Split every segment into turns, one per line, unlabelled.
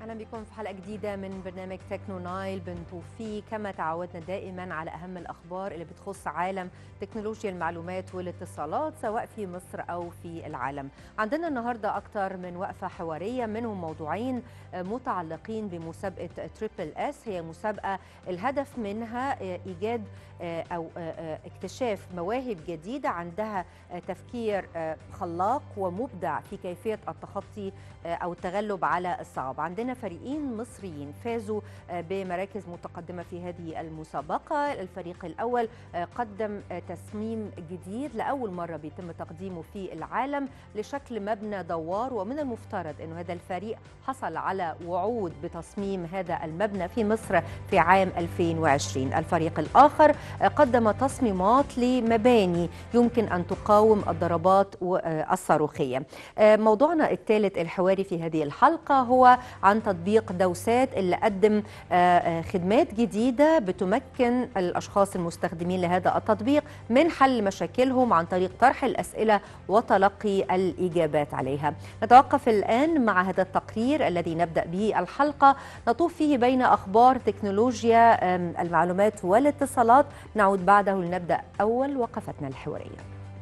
اهلا بكم في حلقه جديده من برنامج تكنو نايل بنطوفي كما تعودنا دائما على اهم الاخبار اللي بتخص عالم تكنولوجيا المعلومات والاتصالات سواء في مصر او في العالم. عندنا النهارده اكثر من وقفه حواريه منهم موضوعين متعلقين بمسابقه تريبل اس هي مسابقه الهدف منها ايجاد او اكتشاف مواهب جديده عندها تفكير خلاق ومبدع في كيفيه التخطي او التغلب على الصعب عندنا فريقين مصريين فازوا بمراكز متقدمه في هذه المسابقه الفريق الاول قدم تصميم جديد لاول مره بيتم تقديمه في العالم لشكل مبنى دوار ومن المفترض انه هذا الفريق حصل على وعود بتصميم هذا المبنى في مصر في عام 2020 الفريق الاخر قدم تصميمات لمباني يمكن ان تقاوم الضربات الصاروخيه موضوعنا الثالث الحواري في هذه الحلقه هو عن تطبيق دوسات اللي قدم خدمات جديده بتمكن الاشخاص المستخدمين لهذا التطبيق من حل مشاكلهم عن طريق طرح الاسئله وتلقي الاجابات عليها. نتوقف الان مع هذا التقرير الذي نبدا به الحلقه نطوف فيه بين اخبار تكنولوجيا المعلومات والاتصالات نعود بعده لنبدا اول وقفتنا الحواريه.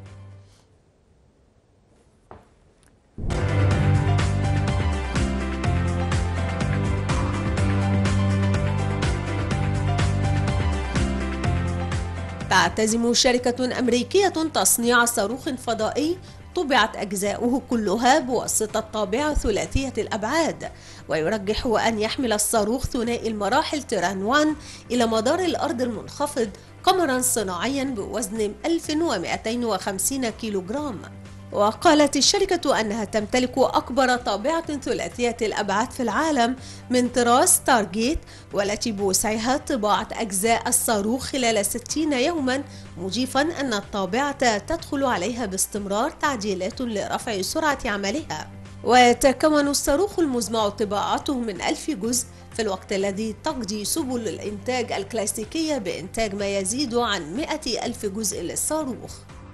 تعتزم شركة أمريكية تصنيع صاروخ فضائي طبعت أجزاؤه كلها بواسطة طابعة ثلاثية الأبعاد ويرجح أن يحمل الصاروخ ثنائي المراحل تيران 1 إلى مدار الأرض المنخفض قمرا صناعيا بوزن 1250 كيلوغرام وقالت الشركة أنها تمتلك أكبر طابعة ثلاثية الأبعاد في العالم من طراز ستارجيت والتي بوسعها طباعة أجزاء الصاروخ خلال 60 يوما مضيفا أن الطابعة تدخل عليها باستمرار تعديلات لرفع سرعة عملها ويتكون الصاروخ المزمع طباعته من ألف جزء في الوقت الذي تقضي سبل الإنتاج الكلاسيكية بإنتاج ما يزيد عن 100 ألف جزء للصاروخ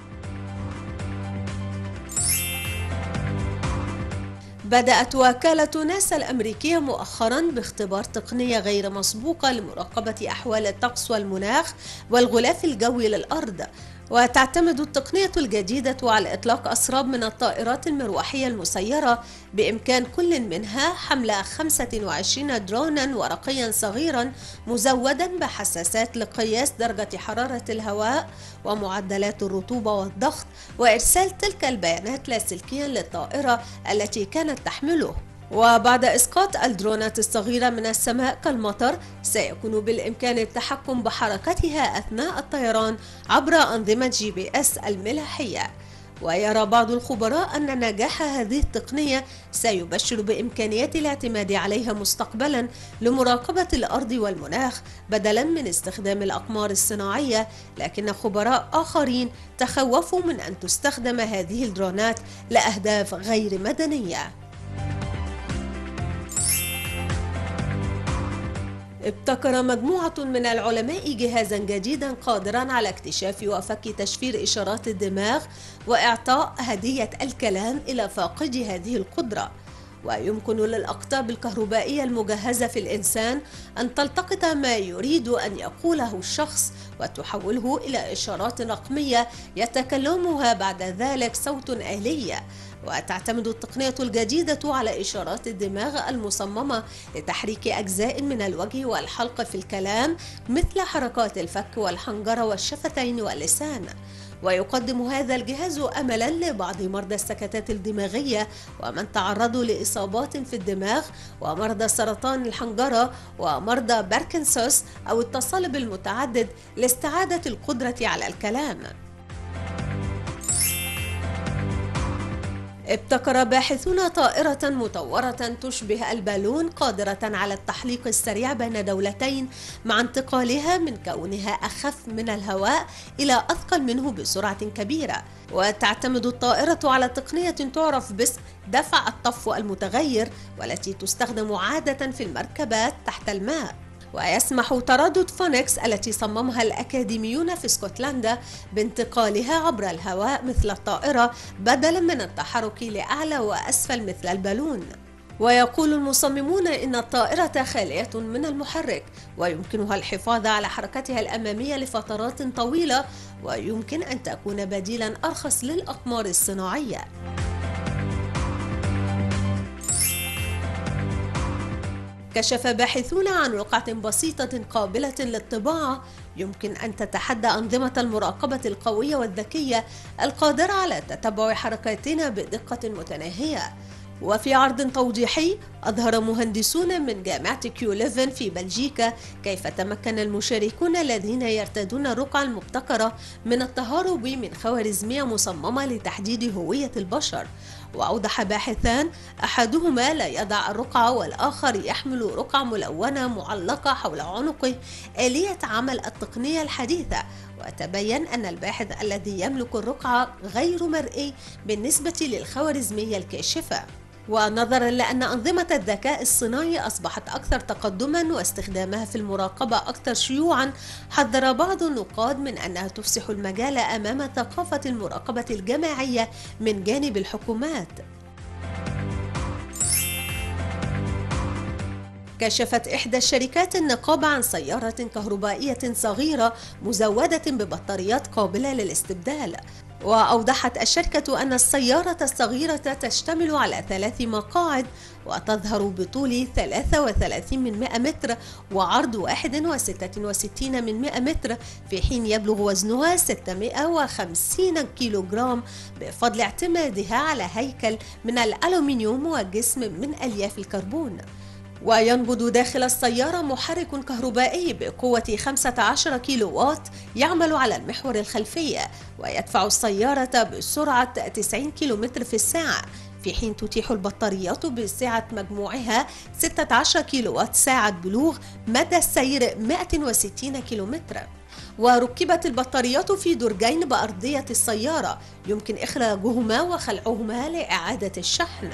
بدأت وكالة ناسا الأمريكية مؤخرا باختبار تقنية غير مسبوقة لمراقبة أحوال الطقس والمناخ والغلاف الجوي للأرض وتعتمد التقنية الجديدة على إطلاق أسراب من الطائرات المروحية المسيرة بإمكان كل منها حمل 25 درونا ورقيا صغيرا مزودا بحساسات لقياس درجة حرارة الهواء ومعدلات الرطوبة والضغط وإرسال تلك البيانات لاسلكيا للطائرة التي كانت تحمله وبعد إسقاط الدرونات الصغيرة من السماء كالمطر سيكون بالإمكان التحكم بحركتها أثناء الطيران عبر أنظمة جي بي إس الملاحية ويرى بعض الخبراء أن نجاح هذه التقنية سيبشر بإمكانية الاعتماد عليها مستقبلا لمراقبة الأرض والمناخ بدلا من استخدام الأقمار الصناعية لكن خبراء آخرين تخوفوا من أن تستخدم هذه الدرونات لأهداف غير مدنية ابتكر مجموعة من العلماء جهازا جديدا قادرا على اكتشاف وفك تشفير إشارات الدماغ وإعطاء هدية الكلام إلى فاقد هذه القدرة ويمكن للأقطاب الكهربائية المجهزة في الإنسان أن تلتقط ما يريد أن يقوله الشخص وتحوله إلى إشارات رقمية يتكلمها بعد ذلك صوت آلي وتعتمد التقنية الجديدة على إشارات الدماغ المصممة لتحريك أجزاء من الوجه والحلق في الكلام مثل حركات الفك والحنجرة والشفتين واللسان ويقدم هذا الجهاز املا لبعض مرضى السكتات الدماغيه ومن تعرضوا لاصابات في الدماغ ومرضى سرطان الحنجره ومرضى باركنسوس او التصلب المتعدد لاستعاده القدره على الكلام ابتكر باحثون طائرة مطورة تشبه البالون قادرة على التحليق السريع بين دولتين مع انتقالها من كونها أخف من الهواء إلى أثقل منه بسرعة كبيرة وتعتمد الطائرة على تقنية تعرف باسم دفع الطفو المتغير والتي تستخدم عادة في المركبات تحت الماء ويسمح تردد فونكس التي صممها الأكاديميون في اسكتلندا بانتقالها عبر الهواء مثل الطائرة بدلا من التحرك لأعلى وأسفل مثل البالون ويقول المصممون إن الطائرة خالية من المحرك ويمكنها الحفاظ على حركتها الأمامية لفترات طويلة ويمكن أن تكون بديلا أرخص للأقمار الصناعية كشف باحثون عن رقعة بسيطة قابلة للطباعة يمكن أن تتحدى أنظمة المراقبة القوية والذكية القادرة على تتبع حركاتنا بدقة متناهية وفي عرض توضيحي أظهر مهندسون من جامعة كيو 11 في بلجيكا كيف تمكن المشاركون الذين يرتدون الرقعة المبتكرة من التهرب من خوارزمية مصممة لتحديد هوية البشر وأوضح باحثان أحدهما لا يضع الرقعة والآخر يحمل رقعة ملونة معلقة حول عنقه آلية عمل التقنية الحديثة وتبين أن الباحث الذي يملك الرقعة غير مرئي بالنسبة للخوارزمية الكاشفة ونظرا لأن أنظمة الذكاء الصناعي أصبحت أكثر تقدما واستخدامها في المراقبة أكثر شيوعا حذر بعض النقاد من أنها تفسح المجال أمام ثقافة المراقبة الجماعية من جانب الحكومات كشفت إحدى الشركات النقابة عن سيارة كهربائية صغيرة مزودة ببطاريات قابلة للاستبدال وأوضحت الشركة أن السيارة الصغيرة تشتمل على ثلاث مقاعد وتظهر بطول 33 من 100 متر وعرض 61 من 100 متر في حين يبلغ وزنها 650 كيلوغرام بفضل اعتمادها على هيكل من الألومنيوم وجسم من ألياف الكربون وينبض داخل السيارة محرك كهربائي بقوة 15 كيلو وات يعمل على المحور الخلفي ويدفع السيارة بسرعة 90 كيلومتر في الساعة في حين تتيح البطاريات بسعة مجموعها 16 كيلو وات ساعة بلوغ مدى السير 160 كيلومتر وركبت البطاريات في درجين بأرضية السيارة يمكن إخراجهما وخلعهما لإعادة الشحن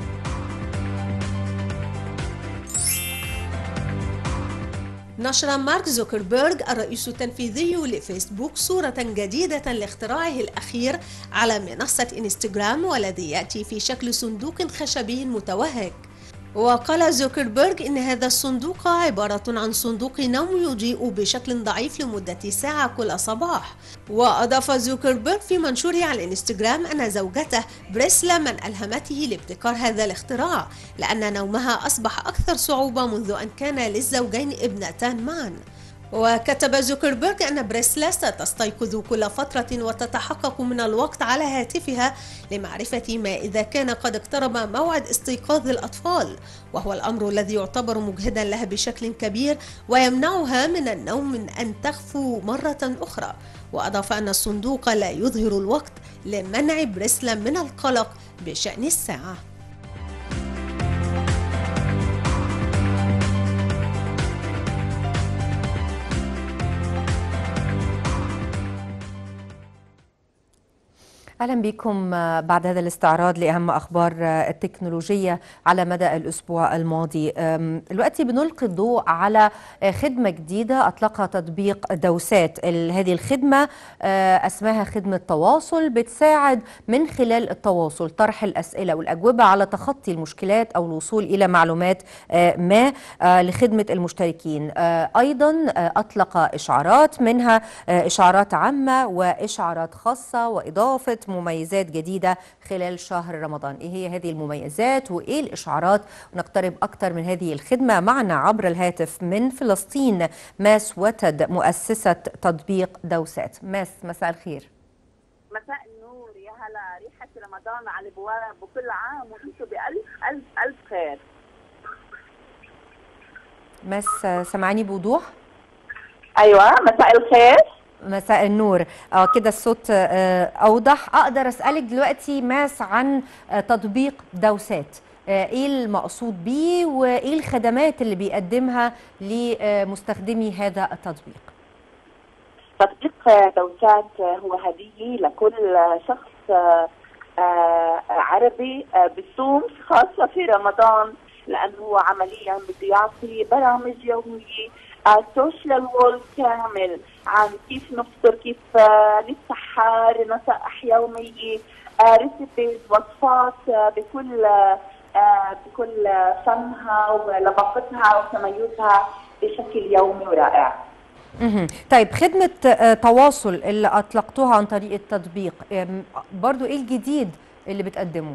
نشر مارك زوكربيرج الرئيس التنفيذي لفيسبوك صورة جديدة لاختراعه الأخير على منصة إنستغرام والذي يأتي في شكل صندوق خشبي متوهج وقال زوكربيرج إن هذا الصندوق عبارة عن صندوق نوم يضيء بشكل ضعيف لمدة ساعة كل صباح وأضاف زوكربيرج في منشوره على الانستغرام أن زوجته بريسلا من ألهمته لابتكار هذا الاختراع لأن نومها أصبح أكثر صعوبة منذ أن كان للزوجين ابنتان معا وكتب زوكربيرج أن بريسلا ستستيقظ كل فترة وتتحقق من الوقت على هاتفها لمعرفة ما إذا كان قد اقترب موعد استيقاظ الأطفال وهو الأمر الذي يعتبر مجهدا لها بشكل كبير ويمنعها من النوم من أن تخفو مرة أخرى وأضاف أن الصندوق لا يظهر الوقت لمنع بريسلا من القلق بشأن الساعة
اهلا بكم بعد هذا الاستعراض لاهم اخبار التكنولوجيه على مدى الاسبوع الماضي. دلوقتي بنلقي الضوء على خدمه جديده اطلقها تطبيق دوسات، هذه الخدمه اسمها خدمه تواصل بتساعد من خلال التواصل طرح الاسئله والاجوبه على تخطي المشكلات او الوصول الى معلومات ما لخدمه المشتركين. ايضا اطلق اشعارات منها اشعارات عامه واشعارات خاصه واضافه مميزات جديدة خلال شهر رمضان إيه هي هذه المميزات وإيه الإشعارات ونقترب أكثر من هذه الخدمة معنا عبر الهاتف من فلسطين ماس وتد مؤسسة تطبيق دوسات ماس مساء الخير
مساء النور يا هلا ريحة رمضان على الابواب وكل عام وانتم بألف ألف ألف خير
ماس سمعاني بوضوح؟
أيوة مساء الخير
مساء النور اه كده الصوت آه اوضح اقدر اسالك دلوقتي ماس عن آه تطبيق دوسات آه ايه المقصود بيه وايه الخدمات اللي بيقدمها لمستخدمي هذا التطبيق
تطبيق دوسات هو هديه لكل شخص عربي بصوم خاصه في رمضان لانه هو عمليا بده يعطي برامج يوميه سوشيال وول كامل عن كيف نفطر كيف نتسحر نصائح يوميه ريسيبيز وصفات بكل آه، بكل فنها ولباقتها وتميزها بشكل يومي ورائع
مهم. طيب خدمة آه، تواصل اللي أطلقتوها عن طريق التطبيق آم، برضو إيه الجديد اللي بتقدمه؟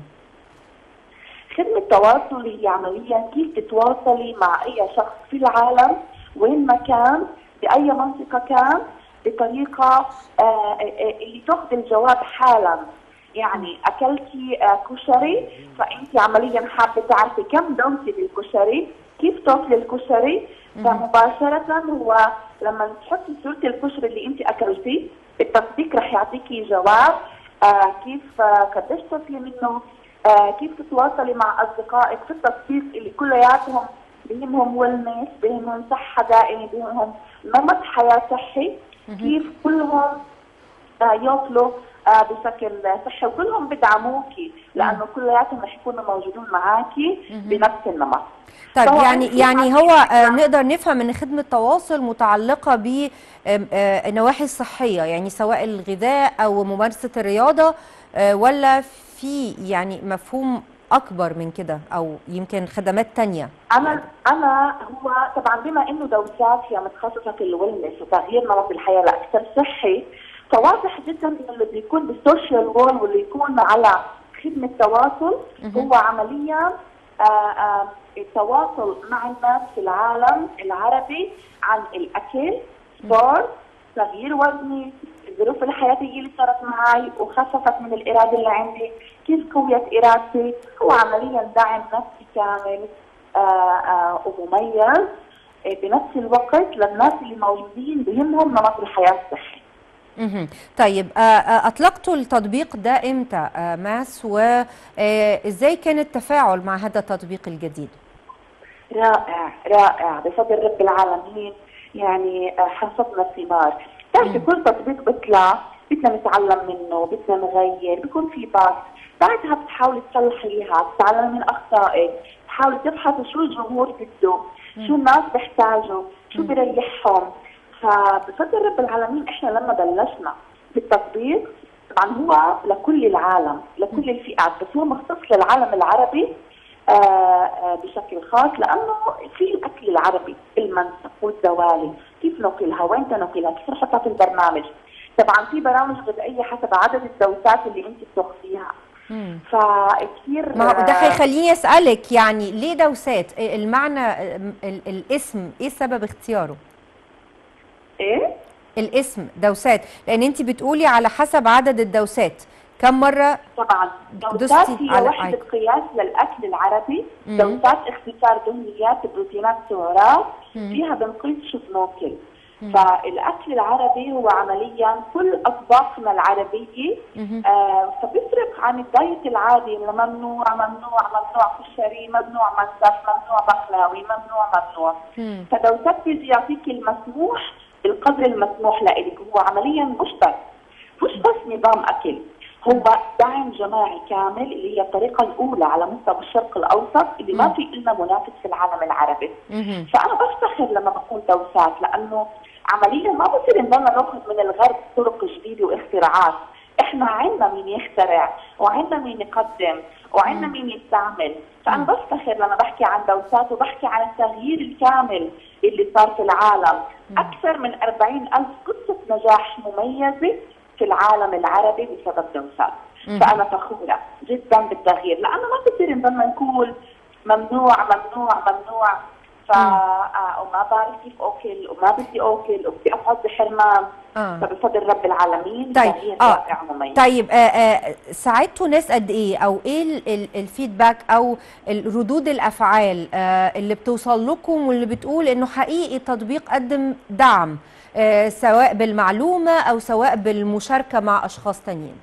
خدمة تواصل هي عمليا كيف تتواصلي مع أي شخص في العالم وين ما كان بأي منطقة كان بطريقة آه، آه، اللي تاخذ الجواب حالا يعني أكلتي آه، كشري فأنت عمليا حابة تعرفي كم دوسي بالكشري كيف تاكلي الكشري فمباشرة هو لما تحطي صورة الكشري اللي أنت أكلتيه التطبيق رح يعطيكي جواب آه كيف آه قديش تاكلي منه آه كيف تتواصلي مع اصدقائك في التطبيق اللي كلياتهم بهمهم ويلنس بهمهم صحه دائمه بهمهم نمط حياه صحي كيف كلهم آه ياكلوا آه بشكل صحي وكلهم بدعموكي لانه كلياتهم رح يكونوا موجودين معاكي بنفس النمط
طيب
فهو
يعني
أنت
يعني
عم-
هو آه، نقدر نفهم ان خدمه التواصل متعلقه بالنواحي الصحيه يعني سواء الغذاء او ممارسه الرياضه آه، ولا في يعني مفهوم اكبر من كده او يمكن خدمات تانية
انا انا هو طبعا بما انه دوسات هي متخصصه في الويلنس وتغيير نمط الحياه لاكثر صحي فواضح جدا انه اللي بيكون بالسوشيال وول واللي يكون على خدمه تواصل هو عمليا آه، آه، التواصل مع الناس في العالم العربي عن الاكل سبورت تغيير وزني الظروف الحياتيه اللي صارت معي وخففت من الاراده اللي عندي كيف قويت ارادتي هو عمليا دعم نفسي كامل آه، آه، ومميز آه، بنفس الوقت للناس اللي موجودين بهمهم نمط الحياه الصحي
مهم. طيب آه، آه، اطلقتوا التطبيق ده امتى آه، ماس وازاي كان التفاعل مع هذا التطبيق الجديد
رائع رائع بفضل رب العالمين يعني آه، حصدنا الثمار بتعرفي كل تطبيق بيطلع بدنا نتعلم منه بدنا نغير بيكون في باك بعدها بتحاولي تصلحيها بتتعلمي من اخطائك بتحاولي تبحثي شو الجمهور بده شو الناس بيحتاجوا شو بريحهم فبفضل رب العالمين احنا لما بلشنا بالتطبيق طبعا هو لكل العالم لكل الفئات بس هو مختص للعالم العربي آه، آه، بشكل خاص لانه في الاكل العربي المنسف والدوالي كيف ناكلها وين ناكلها كيف نحطها في البرنامج طبعا في برامج غذائيه حسب عدد الدوسات اللي انت بتاخذيها
مم.
فكثير
ما هو ده هيخليني اسالك يعني ليه دوسات آه، المعنى آه، ال- الاسم ايه سبب اختياره
ايه
الاسم دوسات لان انت بتقولي على حسب عدد الدوسات كم مره
طبعا
دوستي
دوسات هي
على
وحده
آيكون.
قياس للاكل العربي
مم.
دوسات اختصار دهنيات بروتينات سعرات
مم.
فيها بنقيس شو بناكل فالاكل العربي هو عمليا كل اطباقنا العربيه
مهم.
آه فبيفرق عن الدايت العادي اللي ممنوع ممنوع ممنوع كشري ممنوع منسف ممنوع بقلاوي ممنوع ممنوع
مم.
فدوسات بيجي يعطيك المسموح بالقدر المسموح لإلك هو عمليا مش بس مش بس نظام اكل هو دعم جماعي كامل اللي هي الطريقه الاولى على مستوى الشرق الاوسط اللي ما في لنا منافس في العالم العربي
مهم.
فانا بفتخر لما بقول دوسات لانه عمليا ما بصير نضلنا ناخذ من الغرب طرق جديده واختراعات احنا عندنا مين يخترع وعندنا مين يقدم وعندنا مين يستعمل فانا بفتخر لما بحكي عن دوسات وبحكي عن التغيير الكامل اللي صار في العالم اكثر من 40 الف قصه نجاح مميزه في العالم العربي بسبب دوسات
مم.
فانا فخوره جدا بالتغيير لانه ما بصير نضلنا نقول ممنوع ممنوع ممنوع ف آه، وما بعرف كيف اكل وما بدي اكل وبدي اقعد بحرمان
آه.
فبفضل رب العالمين
طيب
تغيير
اه
رائع مميز
طيب آه آه ساعدتوا ناس قد ايه او ايه ال- ال- الفيدباك او ال- ردود الافعال آه اللي بتوصل لكم واللي بتقول انه حقيقي التطبيق قدم دعم آه سواء بالمعلومه او سواء بالمشاركه مع اشخاص تانيين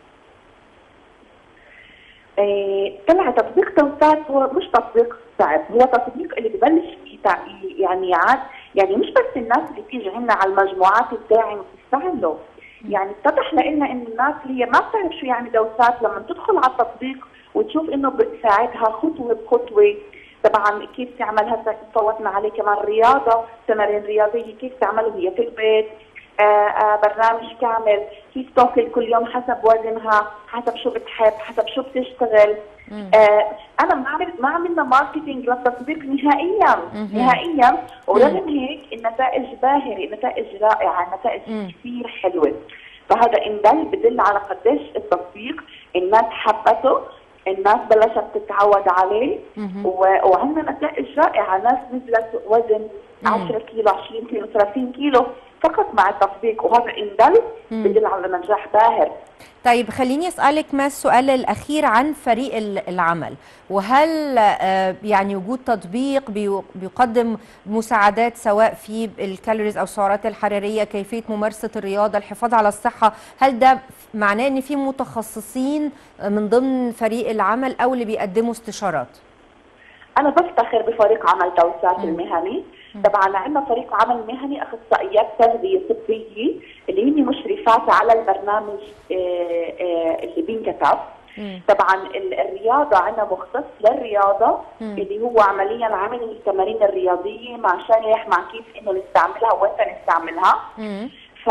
آه، طلع تطبيق توسات هو مش تطبيق صعب هو تطبيق اللي ببلش فيه تع- يعني عاد يعني مش بس الناس اللي بتيجي عندنا على المجموعات الداعمه بتستعمله يعني اتضح لنا ان الناس اللي هي ما بتعرف شو يعني دوسات لما تدخل على التطبيق وتشوف انه بتساعدها خطوه بخطوه طبعا كيف تعمل هسه فوتنا عليه كمان رياضه تمارين رياضيه كيف تعملها هي في البيت آه، آه، برنامج كامل كيف تاكل كل يوم حسب وزنها حسب شو بتحب حسب شو بتشتغل آه، انا ما عملت ما عملنا ماركتينج للتطبيق نهائيا نهائيا ورغم هيك النتائج باهره النتائج رائعه النتائج كثير حلوه فهذا ان دل بدل على قديش التطبيق الناس حبته الناس بلشت تتعود عليه و- وعندنا نتائج رائعه ناس نزلت وزن 10 كيلو 20 كيلو 30 كيلو فقط مع التطبيق وهذا ان دل بدل على نجاح باهر
طيب خليني اسالك ما السؤال الاخير عن فريق ال- العمل وهل آه، يعني وجود تطبيق بيو- بيقدم مساعدات سواء في الكالوريز او السعرات الحراريه كيفيه ممارسه الرياضه الحفاظ على الصحه هل ده معناه ان في متخصصين من ضمن فريق العمل او اللي بيقدموا استشارات
انا بفتخر بفريق عمل دوسات المهني طبعا عندنا فريق عمل مهني اخصائيات تغذيه طبيه اللي هن مشرفات على البرنامج آه، آه، اللي بينكتب طبعا ال- الرياضه عندنا مختص للرياضه اللي هو عمليا عمل التمارين الرياضيه مع شرح مع كيف انه نستعملها وين نستعملها ف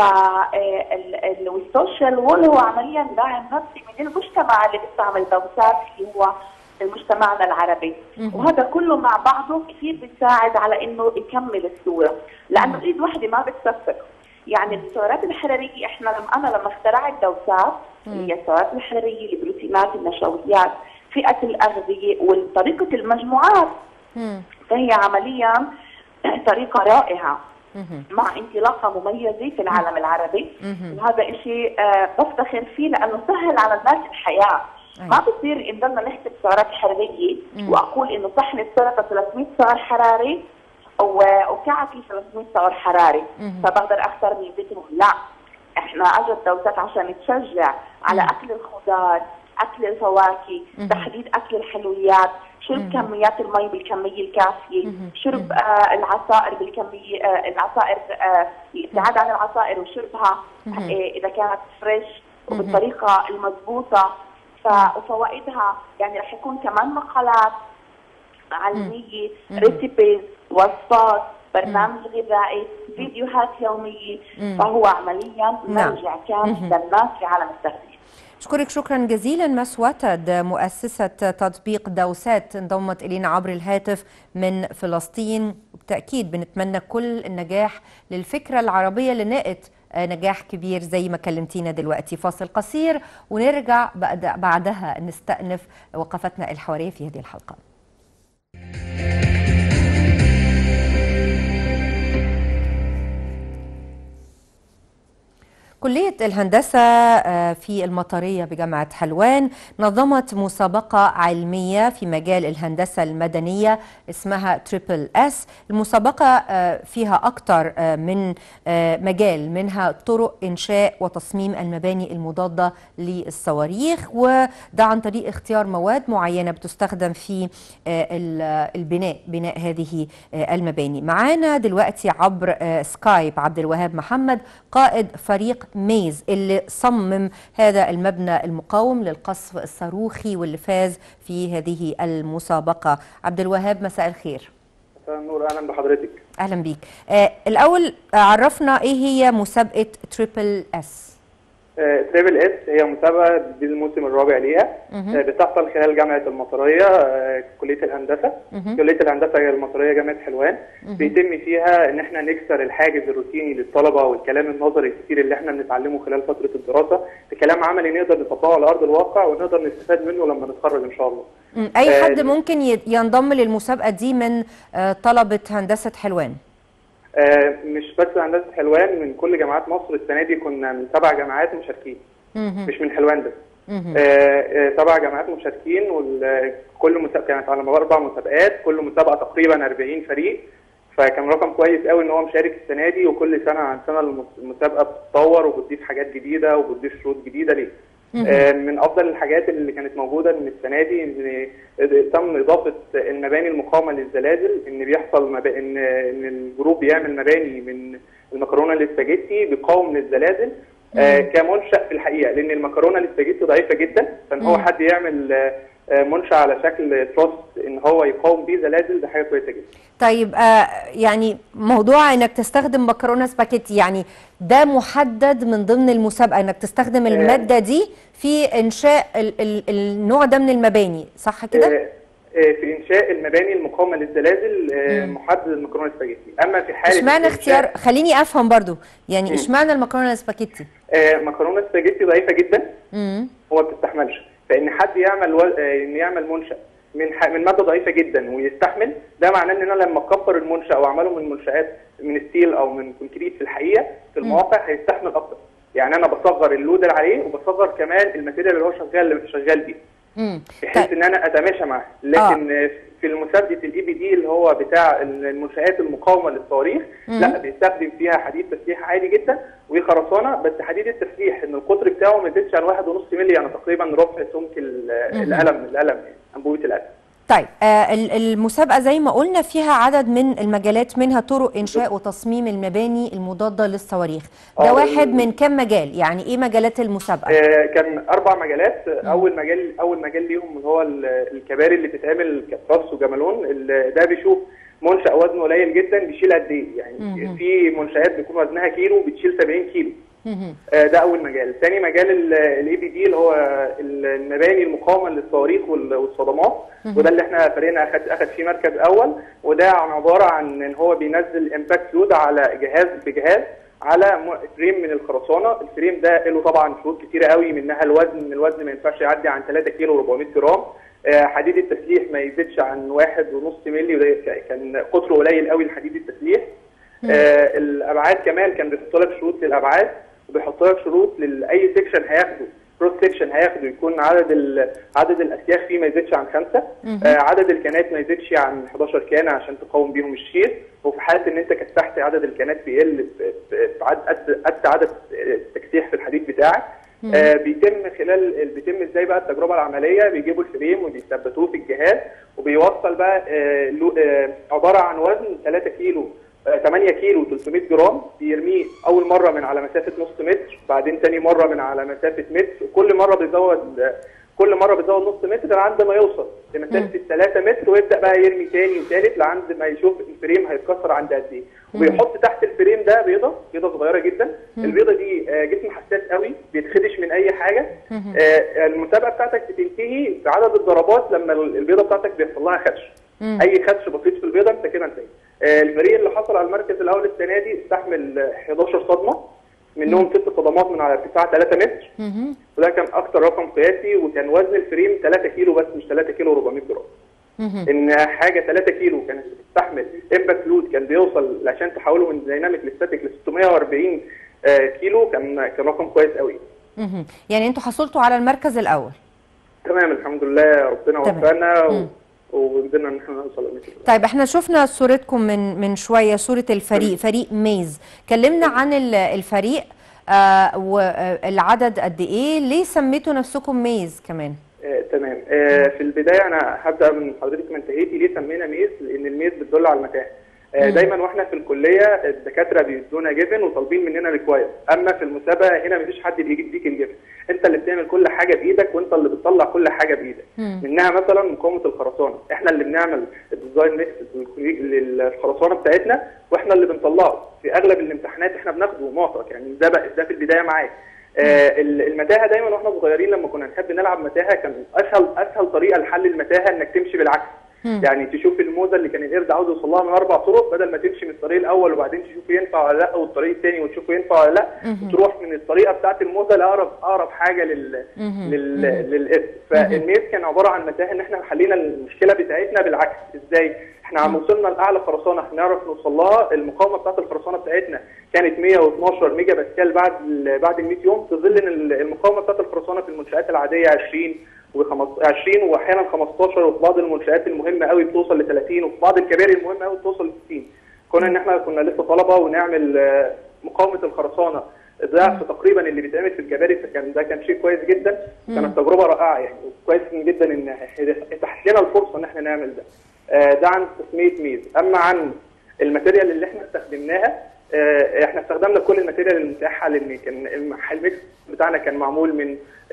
والسوشيال وول هو عمليا داعم نفسي من المجتمع اللي بيستعمل دوسات اللي هو مجتمعنا العربي وهذا كله مع بعضه كثير بيساعد على انه يكمل الصوره لانه ايد واحده ما بتصفق يعني السعرات الحراريه احنا لما انا لما اخترعت دوسات اللي هي السعرات الحراريه البروتينات النشويات فئه الاغذيه وطريقه المجموعات فهي عمليا طريقه رائعه مع انطلاقه مميزه في العالم العربي وهذا شيء آه بفتخر فيه لانه سهل على الناس الحياه ما بصير نضلنا نحسب سعرات حراريه واقول انه صحن السلطه 300 سعر حراري و- وكعكي 300 سعر حراري فبقدر اختار من بيتهم لا احنا اجت دوسات عشان تشجع على اكل الخضار اكل الفواكه تحديد اكل الحلويات شرب كميات المي بالكميه الكافيه شرب آه العصائر بالكميه آه العصائر آه الابتعاد عن العصائر وشربها آه اذا كانت فريش وبالطريقه المضبوطه ف- وفوائدها يعني رح يكون كمان مقالات علميه ريسيبيز وصفات برنامج غذائي فيديوهات يوميه فهو عمليا
نعم.
مرجع كامل للناس في عالم التغذيه
أشكرك شكرا جزيلا مس وتد مؤسسة تطبيق دوسات انضمت إلينا عبر الهاتف من فلسطين وبالتأكيد بنتمنى كل النجاح للفكرة العربية اللي نقت آه، نجاح كبير زي ما كلمتينا دلوقتي فاصل قصير ونرجع بعد بعدها نستأنف وقفتنا الحوارية في هذه الحلقة كلية الهندسة آه، في المطرية بجامعة حلوان نظمت مسابقة علمية في مجال الهندسة المدنية اسمها تريبل اس المسابقة آه، فيها أكثر آه، من آه، مجال منها طرق إنشاء وتصميم المباني المضادة للصواريخ وده عن طريق اختيار مواد معينة بتستخدم في آه، ال- البناء بناء هذه آه، المباني معانا دلوقتي عبر آه، سكايب عبد الوهاب محمد قائد فريق ميز اللي صمم هذا المبنى المقاوم للقصف الصاروخي واللي فاز في هذه المسابقة عبد الوهاب مساء الخير
مساء النور اهلا بحضرتك
أهلا بيك آه الأول آه، عرفنا إيه هي مسابقة تريبل اس
آه، تريبل اس هي مسابقه دي الموسم الرابع ليها آه، بتحصل خلال جامعه المطريه آه، كليه الهندسه كليه الهندسه المطريه جامعه حلوان بيتم فيها ان احنا نكسر الحاجز الروتيني للطلبه والكلام النظري الكتير اللي احنا بنتعلمه خلال فتره الدراسه بكلام عملي نقدر نطبقه على ارض الواقع ونقدر نستفاد منه لما نتخرج ان شاء الله
مم. أي
آه،
حد ممكن ي- ينضم للمسابقة دي من آه طلبة هندسة حلوان
آه، مش بس هندسه حلوان من كل جامعات مصر السنه دي كنا من سبع جامعات مشاركين مش من حلوان بس آه، آه، سبع جامعات مشاركين وكل مسابقه كانت على مدار اربع مسابقات كل مسابقه تقريبا 40 فريق فكان رقم كويس قوي ان هو مشارك السنه دي وكل سنه عن سنه المس- المسابقه بتتطور وبتضيف حاجات جديده وبتضيف شروط جديده ليه آه، من افضل الحاجات اللي كانت موجوده من السنه دي ان تم اضافه المباني المقاومه للزلازل ان بيحصل مب... ان ان الجروب بيعمل مباني من المكرونه الاسباجيتي بيقاوم للزلازل آه كمنشا في الحقيقه لان المكرونه الاسباجيتي ضعيفه جدا فان هو حد يعمل آه، منشا على شكل تراس ان هو يقاوم بيه زلازل ده حاجه كويسه جدا
طيب آه يعني موضوع انك تستخدم مكرونه سباكيتي يعني ده محدد من ضمن المسابقه انك تستخدم الماده دي في انشاء ال ال النوع ده من المباني صح كده؟
في انشاء المباني المقاومه للزلازل محدد المكرونه سباجيتي اما في حاله
اشمعنى اختيار خليني افهم برضو يعني اشمعنى المكرونه سباجيتي
آه مكرونه سباجيتي ضعيفه جدا مم. وما بتستحملش فان حد يعمل و... ان يعمل منشا من ح... من ماده ضعيفه جدا ويستحمل ده معناه ان انا لما اكبر المنشا او اعمله من منشات من ستيل او من كونكريت في الحقيقه في المواقع هيستحمل اكتر يعني انا بصغر اللود اللي عليه وبصغر كمان الماتيريال اللي هو شغال اللي شغال بيه بحيث طيب. ان انا اتماشى معاه لكن آه. في المسابقه الاي بي دي اللي هو بتاع المنشات المقاومه للصواريخ لا بيستخدم فيها حديد تسليح عالي جدا وخرسانه بس حديد التسليح ان القطر بتاعه ما يزيدش عن 1.5 مللي يعني تقريبا ربع سمك القلم القلم يعني انبوبه القلم
طيب آه المسابقة زي ما قلنا فيها عدد من المجالات منها طرق إنشاء وتصميم المباني المضادة للصواريخ ده واحد من كم مجال يعني إيه مجالات المسابقة؟
آه كان أربع مجالات م. أول مجال أول مجال ليهم اللي هو الكباري اللي بتتعمل كتراس وجمالون ده بيشوف منشأ وزنه قليل جدا بيشيل قد إيه يعني م. في منشآت بيكون وزنها كيلو بتشيل 70 كيلو ده اول مجال ثاني مجال الاي بي دي اللي هو المباني المقاومه للصواريخ والصدمات وده اللي احنا فريقنا اخد اخد فيه مركز اول وده عن عباره عن ان هو بينزل امباكت لود على جهاز بجهاز على فريم من الخرسانه الفريم ده له طبعا شروط كتيره قوي منها الوزن ان الوزن ما ينفعش يعدي عن 3 كيلو 400 جرام حديد التسليح ما يزيدش عن 1.5 مللي وده كان قطره قليل قوي لحديد التسليح آه الابعاد كمان كان بيحط لك شروط للابعاد وبيحط لك شروط لاي سيكشن هياخده كروس سيكشن هياخده يكون عدد عدد الاسياخ فيه ما يزيدش عن خمسه آه عدد الكانات ما يزيدش عن 11 كانه عشان تقاوم بيهم الشير وفي حاله ان انت كسحت عدد الكانات بيقل قد قد عدد التكسيح في الحديد بتاعك آه بيتم خلال بيتم ازاي بقى التجربه العمليه بيجيبوا الفريم وبيثبتوه في الجهاز وبيوصل بقى آه آه عباره عن وزن 3 كيلو 8 كيلو 300 جرام بيرميه اول مره من على مسافه نص متر بعدين ثاني مره من على مسافه متر كل مره بيزود كل مره بيزود نص متر لحد ما يوصل لمسافه 3 متر ويبدا بقى يرمي ثاني وثالث لحد ما يشوف الفريم هيتكسر عند قد ايه وبيحط تحت الفريم ده بيضه بيضه صغيره جدا البيضه دي جسم حساس قوي بيتخدش من اي حاجه المسابقه بتاعتك بتنتهي بعدد الضربات لما البيضه بتاعتك بيحصل لها خدش اي خدش بسيط في البيضه انت كده انتهيت الفريق اللي حصل على المركز الاول السنه دي استحمل 11 صدمه منهم ست صدمات من على ارتفاع 3 متر وده كان اكتر رقم قياسي وكان وزن الفريم 3 كيلو بس مش 3 كيلو 400 جرام ان حاجه 3 كيلو كانت بتستحمل امباكت لود كان بيوصل عشان تحوله من دايناميك لستاتيك ل 640 كيلو كان كان رقم كويس قوي
يعني انتوا حصلتوا على المركز الاول
تمام الحمد لله ربنا وفقنا و... وقدرنا ان احنا نوصل
طيب احنا شفنا صورتكم من من شويه صوره الفريق فريق ميز كلمنا عن الفريق آه والعدد قد ايه ليه سميتوا نفسكم ميز كمان
آه تمام آه في البدايه انا هبدا من حضرتك من تهيئتي ليه سمينا ميز لان الميز بتدل على المتاهه آه دايما واحنا في الكليه الدكاتره بيدونا جيفن وطالبين مننا ريكواير اما في المسابقه هنا مفيش حد بيديك الجيفن انت اللي بتعمل كل حاجه بايدك وانت اللي بتطلع كل حاجه بايدك مم. منها مثلا مقاومه الخرسانه احنا اللي بنعمل الديزاين للخرسانه بتاعتنا واحنا اللي بنطلعه في اغلب الامتحانات احنا بناخده معطى يعني ده بقى ده في البدايه معاك آه المتاهه دايما واحنا صغيرين لما كنا نحب نلعب متاهه كان اسهل اسهل طريقه لحل المتاهه انك تمشي بالعكس مم. يعني تشوف الموزه اللي كان القرد عاوز يوصل لها من اربع طرق بدل ما تمشي من الطريق الاول وبعدين تشوف ينفع ولا لا والطريق الثاني وتشوفه ينفع ولا لا مم. تروح من الطريقه بتاعه الموزه لاقرب اقرب حاجه لل لل للقرد فالميز كان عباره عن متاهه ان احنا حلينا المشكله بتاعتنا بالعكس ازاي احنا عم وصلنا لاعلى خرسانه هنعرف نوصل لها المقاومه بتاعت الخرسانه بتاعتنا كانت 112 ميجا باسكال بعد بعد ال 100 يوم في ظل ان المقاومه بتاعت الخرسانه في المنشات العاديه 20 و20 واحيانا 15 وفي بعض المنشات المهمه قوي بتوصل ل 30 وفي بعض الكباري المهمه قوي بتوصل ل 60 كنا ان احنا كنا لسه طلبه ونعمل مقاومه الخرسانه ضعف تقريبا اللي بيتعمل في الكباري فكان ده كان شيء كويس جدا كانت تجربه رائعه يعني كويس جدا ان اتاحت لنا الفرصه ان احنا نعمل ده ده عن تسميه ميز اما عن الماتيريال اللي احنا استخدمناها آه، احنا استخدمنا كل الماتيريال المتاحه لان كان الم- الميكس بتاعنا كان معمول من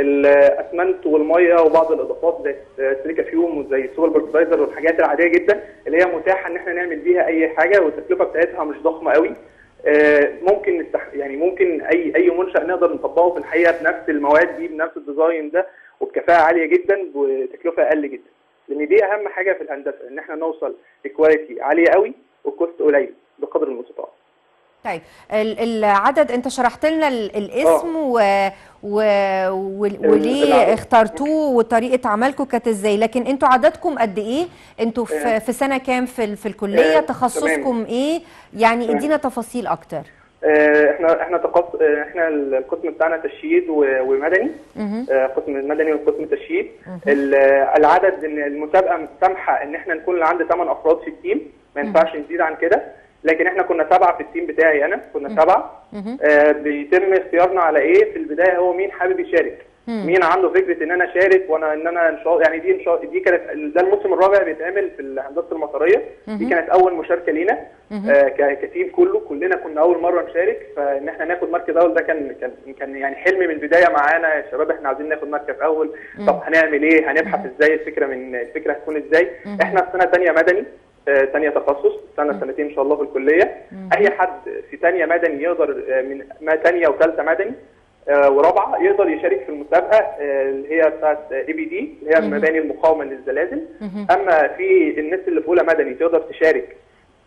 الاسمنت والميه وبعض الاضافات زي سيليكا فيوم وزي سوبر فيرتلايزر والحاجات العاديه جدا اللي هي متاحه ان احنا نعمل بيها اي حاجه والتكلفه بتاعتها مش ضخمه قوي آه، ممكن نستح... يعني ممكن اي اي منشا نقدر نطبقه في الحقيقه بنفس المواد دي بنفس الديزاين ده وبكفاءه عاليه جدا وتكلفه اقل جدا لان دي اهم حاجه في الهندسه ان احنا نوصل لكواليتي عاليه قوي وكوست قليل بقدر المستطاع
طيب ال- العدد انت شرحت لنا ال- الاسم و... و... و... وليه
العدد.
اخترتوه وطريقه عملكم كانت ازاي لكن انتوا عددكم قد ايه انتوا في,
آه.
في سنه كام في ال- في الكليه
آه،
تخصصكم ايه يعني
تمام.
ادينا تفاصيل اكتر
آه، احنا احنا تقص... آه، احنا القسم بتاعنا تشييد و- ومدني
مهم.
آه، قسم المدني والقسم تشييد ال- آه، العدد ان المسابقه سامحه ان احنا نكون عند 8 افراد في التيم ما ينفعش نزيد عن كده لكن احنا كنا سبعه في التيم بتاعي انا كنا سبعه
مهم.
آه، بيتم اختيارنا على ايه في البدايه هو مين حابب يشارك
مم.
مين عنده فكره ان انا اشارك وانا ان انا ان شاء يعني دي ان شاء دي كانت ده الموسم الرابع بيتعمل في الهندسه المطريه دي كانت اول مشاركه لينا آه ك- كتيم كله كلنا كنا اول مره نشارك فان احنا ناخد مركز اول ده كان كان كان يعني حلم من البدايه معانا يا شباب احنا عايزين ناخد مركز اول طب هنعمل ايه هنبحث ازاي الفكره من الفكره هتكون ازاي احنا في سنه ثانيه مدني آه، تانية تخصص سنة سنتين إن شاء الله في الكلية أي حد في تانية مدني يقدر آه، من ما تانية وثالثة مدني آه، ورابعة يقدر يشارك في المسابقة آه، اللي هي بتاعت اي بي دي اللي هي المباني المقاومة للزلازل أما في الناس اللي في أولى مدني تقدر تشارك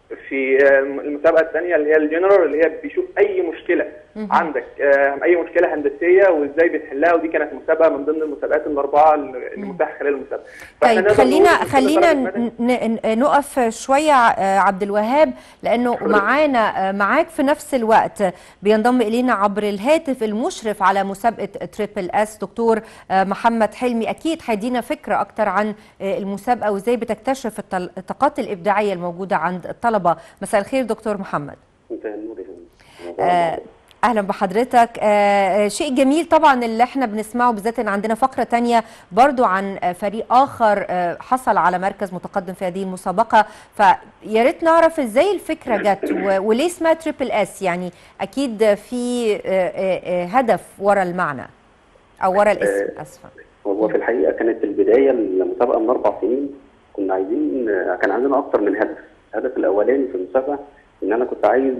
في آه، المسابقة الثانية اللي هي الجنرال اللي هي بيشوف أي مشكلة عندك آه، أي مشكلة هندسية وإزاي بتحلها ودي كانت مسابقة من ضمن المسابقات الأربعة اللي متاحة خلال المسابقة فإحنا
طيب
نقدر
خلينا
نقول إن كل
خلينا
طالب مدني-
ن- ن- نقف شويه آه، عبد الوهاب لانه معانا آه، معاك في نفس الوقت بينضم الينا عبر الهاتف المشرف على مسابقه تريبل اس دكتور آه، محمد حلمي اكيد هيدينا فكره اكتر عن آه، المسابقه وازاي بتكتشف الطل- الطاقات الابداعيه الموجوده عند الطلبه مساء الخير دكتور محمد
مساء النور يا فندم.
آه، اهلا بحضرتك آه، آه، شيء جميل طبعا اللي احنا بنسمعه بالذات ان عندنا فقره تانية برضو عن آه، فريق اخر آه، حصل على مركز متقدم في هذه المسابقه فيا ريت نعرف ازاي الفكره جت و- وليه اسمها تريبل اس يعني اكيد في آه، آه، آه، هدف ورا المعنى او ورا الاسم اسفه
هو في الحقيقه كانت البدايه المسابقه من اربع سنين كنا عايزين كان عندنا اكتر من هدف الهدف الاولاني في المسابقه ان انا كنت عايز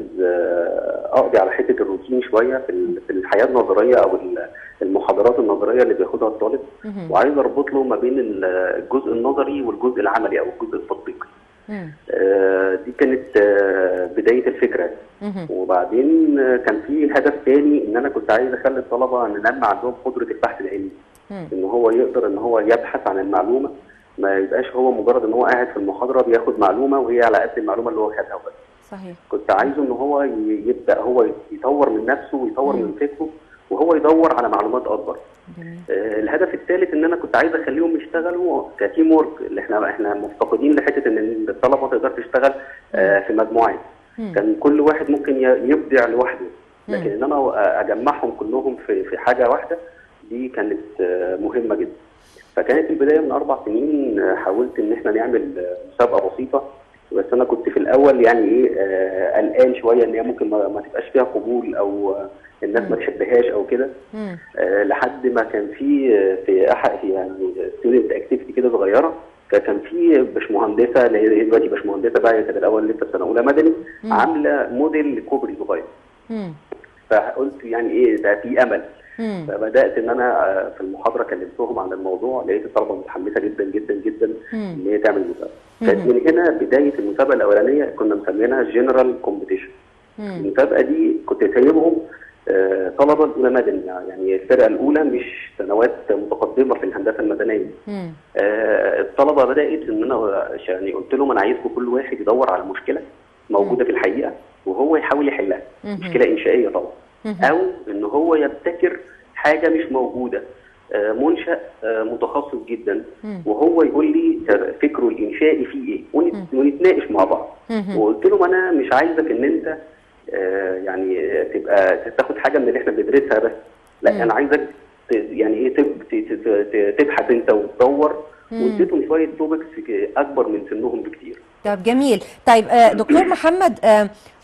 آه، اقضي على حته الروتين شويه في ال- في الحياه النظريه او ال- المحاضرات النظريه اللي بياخدها الطالب وعايز اربط له ما بين ال- الجزء النظري والجزء العملي او الجزء التطبيقي
مم.
آه، دي كانت آه، بدايه الفكره
مهم.
وبعدين آه، كان في هدف تاني ان انا كنت عايز اخلي الطلبه ننمي عندهم قدره البحث العلمي
مم.
ان هو يقدر ان هو يبحث عن المعلومه ما يبقاش هو مجرد ان هو قاعد في المحاضره بياخد معلومه وهي على قد المعلومه اللي هو خدها وبس
صحيح
كنت عايزه ان هو ي- يبدا هو يطور من نفسه ويطور من فكره وهو يدور على معلومات اكبر
جميل
آه، الهدف الثالث ان انا كنت عايز اخليهم يشتغلوا كتيم ورك اللي احنا احنا مفتقدين لحته ان الطلبه تقدر تشتغل آه، في مجموعات
مم.
كان كل واحد ممكن ي- يبدع لوحده لكن ان انا اجمعهم كلهم في في حاجه واحده دي كانت آه، مهمه جدا فكانت البدايه من اربع سنين آه، حاولت ان احنا نعمل آه، مسابقه بسيطه بس انا كنت في الاول يعني ايه آه، قلقان شويه ان هي ممكن ما ما تبقاش فيها قبول او آه، الناس ما تحبهاش او كده
مم.
آه، لحد ما كان في آه، في احد في يعني ستودنت اكتيفيتي كده صغيره ك- كان في باشمهندسه اللي هي دلوقتي باشمهندسه بقى هي كانت الاول لسه في سنه اولى مدني عامله موديل كوبري صغير
مم.
فقلت يعني ايه ده في امل
مم.
فبدات ان انا آه، في المحاضره كلمتهم عن الموضوع لقيت الطلبه متحمسه جدا جدا جدا
مم.
ان هي تعمل مسابقه كانت من هنا بدايه المسابقه الاولانيه كنا مسمينها جنرال كومبيتيشن
مم.
المسابقه دي كنت سايبهم آه، طلبه الاولى مدني يعني الفرقه الاولى مش سنوات متقدمه في الهندسه المدنيه
مم.
آه، الطلبه بدات ان انا يعني قلت لهم انا عايزكم كل واحد يدور على المشكله موجوده في الحقيقه وهو يحاول يحلها
مهم.
مشكله انشائيه طبعا
مهم.
او ان هو يبتكر حاجه مش موجوده آه، منشا آه، متخصص جدا
مم.
وهو يقول لي طب فكره الانشائي فيه ايه ونت- ونتناقش مع بعض
مهم.
وقلت لهم انا مش عايزك ان انت آه، يعني آه، تبقى تاخد حاجه من اللي احنا بندرسها بس لا
مم.
انا عايزك ت- يعني ايه تب- ت- ت- ت- تبحث انت وتدور واديتهم شويه توبكس اكبر من سنهم بكتير
طب جميل طيب آه، دكتور محمد آه،